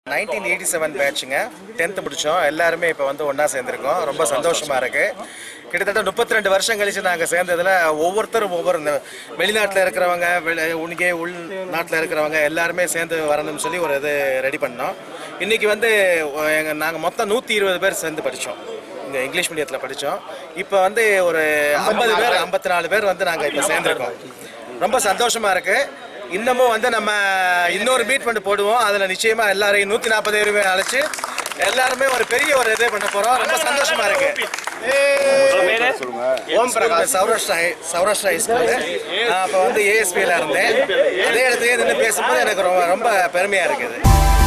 nineteen eighty seven பேட்சுங்க tenth முடித்தோம் எல்லாருமே இப்போ வந்து ஒன்றா சேர்ந்துருக்கோம் ரொம்ப சந்தோஷமாக இருக்குது கிட்டத்தட்ட முப்பத்தி ரெண்டு வருஷம் கழிச்சு நாங்கள் சேர்ந்ததில் ஒவ்வொருத்தரும் ஒவ்வொரு இந்த வெளிநாட்டில் இருக்கிறவங்க வெளி உனக்கே உள் நாட்டில் இருக்கிறவங்க எல்லாருமே சேர்ந்து வரணும்னு சொல்லி ஒரு இது ரெடி பண்ணோம் இன்றைக்கி வந்து எங்கள் நாங்கள் மொத்தம் நூற்றி இருபது பேர் சேர்ந்து படித்தோம் இங்கே இங்கிலீஷ் மீடியத்தில் படித்தோம் இப்போ வந்து ஒரு ஐம்பது பேர் ஐம்பத்தி நாலு பேர் வந்து நாங்கள் இப்போ சேர்ந்துருக்கோம் ரொம்ப சந்தோஷமாக இருக்குது இன்னமும் வந்து நம்ம இன்னொரு மீட் பண்ணி போடுவோம் அதில் நிச்சயமாக எல்லாரையும் நூற்றி நாற்பது பேருமே அழைச்சி எல்லாருமே ஒரு பெரிய ஒரு இது பண்ண போகிறோம் ரொம்ப சந்தோஷமா இருக்கு ஓம் பிரகாஷ் சௌராஷ்டிரா ஹை- சௌராஷ்டிரா ஹைஸ்கூலு நான் அப்போ வந்து ஏஎஸ்பியில் இருந்தேன் அதே இடத்துலயே நின்று பேசும்போது எனக்கு ரொம்ப ரொம்ப பெருமையாக இருக்குது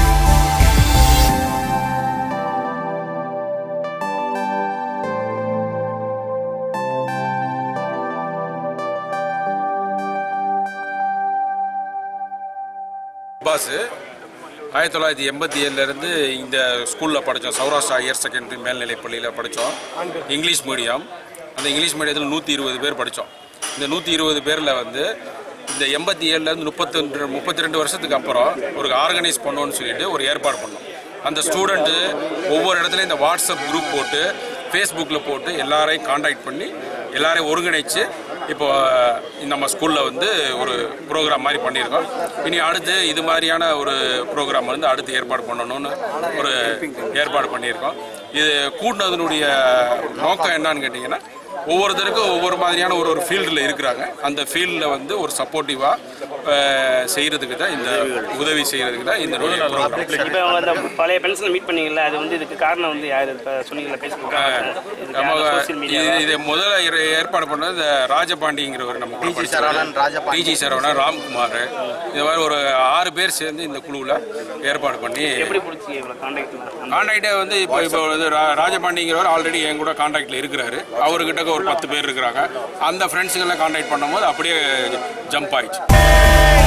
பாஸ் ஆயிரத்தி தொள்ளாயிரத்தி எண்பத்தி ஏழுலேருந்து இந்த ஸ்கூலில் படித்தோம் சௌராஷ்டிரா ஹையர் செகண்டரி மேல்நிலைப் பள்ளியில் படித்தோம் இங்கிலீஷ் மீடியம் அந்த இங்கிலீஷ் மீடியத்தில் நூற்றி இருபது பேர் படித்தோம் இந்த நூற்றி இருபது பேரில் வந்து இந்த எண்பத்தி ஏழுலேருந்து முப்பத்தி முப்பத்தி ரெண்டு வருஷத்துக்கு அப்புறம் ஒரு ஆர்கனைஸ் பண்ணோன்னு சொல்லிட்டு ஒரு ஏற்பாடு பண்ணோம் அந்த ஸ்டூடெண்ட்டு ஒவ்வொரு இடத்துலையும் இந்த வாட்ஸ்அப் குரூப் போட்டு ஃபேஸ்புக்கில் போட்டு எல்லாரையும் காண்டாக்ட் பண்ணி எல்லாரையும் ஒருங்கிணைச்சு இப்போ நம்ம ஸ்கூலில் வந்து ஒரு ப்ரோக்ராம் மாதிரி பண்ணியிருக்கோம் இனி அடுத்து இது மாதிரியான ஒரு ப்ரோக்ராம் வந்து அடுத்து ஏற்பாடு பண்ணணும்னு ஒரு ஏற்பாடு பண்ணியிருக்கோம் இது கூட்டினதனுடைய நோக்கம் என்னன்னு கேட்டிங்கன்னா ஒவ்வொருத்தருக்கும் ஒவ்வொரு மாதிரியான ஒரு ஒரு ஃபீல்டில் இருக்கிறாங்க அந்த ஃபீல்டில் வந்து ஒரு சப்போர்ட்டிவாக செய்கிறதுக்கு தான் இந்த உதவி செய்கிறதுக்கு தான் இந்த ப்ரோக்ராம் இப்போ அந்த பழைய பென்ஷனை மீட் பண்ணீங்கல்ல அது வந்து இதுக்கு காரணம் வந்து யார் இப்போ சொன்னீங்களா நம்ம சோசியல் மீடியா இது இது முதல்ல ஏ- ஏற்பாடு பண்ணது இந்த ராஜபாண்டிங்கிறவர் நம்ம டிஜி சரவணன் டிஜி சரவணன் ராம்குமார் இந்த மாதிரி ஒரு ஆறு பேர் சேர்ந்து இந்த குழுவில் ஏற்பாடு பண்ணி எப்படி பிடிச்சி இவ்வளோ கான்டாக்ட் கான்டாக்டே வந்து இப்போ இப்போ வந்து ரா- ராஜபாண்டிங்கிறவர் ஆல்ரெடி என் கூட கான்டாக்டில் இருக்கிறாரு அவர்கிட்ட ஒரு பத்து பேர் இருக்கிறாங்க அந்த ஃப்ரெண்ட்ஸுங்கெல்லாம் கான்டாக்ட் பண்ணும்போது அப்படியே ஜம்ப் ஆயிடுச்சு